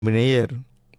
நேயர்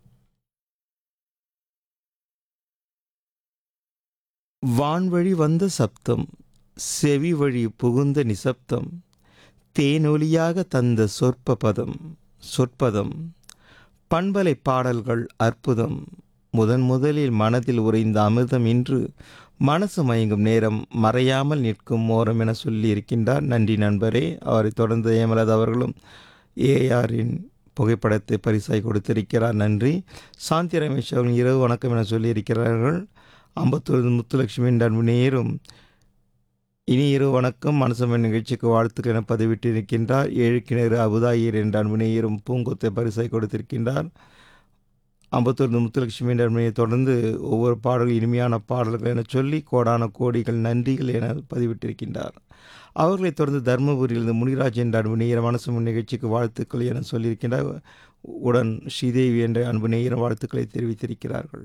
வான்வழி வந்த சப்தம் செவி வழி புகுந்த நிசப்தம் தேனொலியாக தந்த சொற்ப பதம் சொற்பதம் பண்பலை பாடல்கள் அற்புதம் முதன் முதலில் மனதில் உறைந்த அமிர்தம் இன்று மனசு மயங்கும் நேரம் மறையாமல் நிற்கும் ஓரம் என சொல்லியிருக்கின்றார் நன்றி நண்பரே அவரை தொடர்ந்து ஏமலது அவர்களும் ஏஆரின் புகைப்படத்தை பரிசாய் கொடுத்திருக்கிறார் நன்றி சாந்தி ரமேஷ் அவர்கள் இரவு வணக்கம் என சொல்லியிருக்கிறார்கள் அம்பத்தூர் முத்துலட்சுமி அன்பு நேரும் இனி இரவு வணக்கம் மனசமன் நிகழ்ச்சிக்கு வாழ்த்துக்கள் என பதிவிட்டிருக்கின்றார் ஏழு கிணறு அபுதாயிர் என்ற அன்பு நேயரும் பூங்கொத்தை பரிசாய் கொடுத்திருக்கின்றார் அம்பத்தூர் முத்துலட்சுமி என்ற அன்பனையை தொடர்ந்து ஒவ்வொரு பாடல்கள் இனிமையான பாடல்கள் என சொல்லி கோடான கோடிகள் நன்றிகள் என பதிவிட்டிருக்கின்றார் அவர்களைத் தொடர்ந்து தருமபுரியிலிருந்து முனிராஜ் என்ற அன்பு நேயர் மனசு நிகழ்ச்சிக்கு வாழ்த்துக்கள் என சொல்லியிருக்கின்றார் உடன் ஸ்ரீதேவி என்ற அன்பு நேயர் வாழ்த்துக்களை தெரிவித்திருக்கிறார்கள்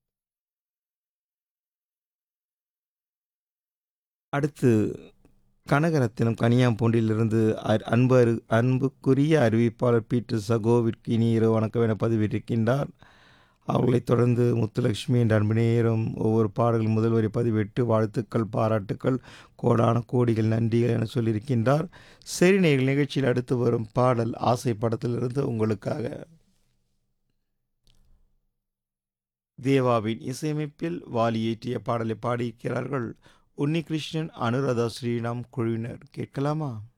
அடுத்து கனகரத்தினம் கனியாம்பூண்டிலிருந்து அ- அன்பு அரு அன்புக்குரிய அறிவிப்பாளர் பீட்டர் சகோவிற்கு இனி இரவு வணக்கம் என பதிவிட்டிருக்கின்றார் அவர்களைத் தொடர்ந்து முத்துலட்சுமி என்ற அன்பு நேயரும் ஒவ்வொரு பாடல்கள் முதல் வரி பதிவிட்டு வாழ்த்துக்கள் பாராட்டுக்கள் கோடான கோடிகள் நன்றிகள் என சொல்லியிருக்கின்றார் சரி நேயர்கள் நிகழ்ச்சியில் அடுத்து வரும் பாடல் ஆசை படத்திலிருந்து உங்களுக்காக தேவாவின் இசையமைப்பில் வாலி இயற்றிய பாடலை பாடியிருக்கிறார்கள் உன்னிகிருஷ்ணன் அனுராதா ஸ்ரீராம் குழுவினர் கேட்கலாமா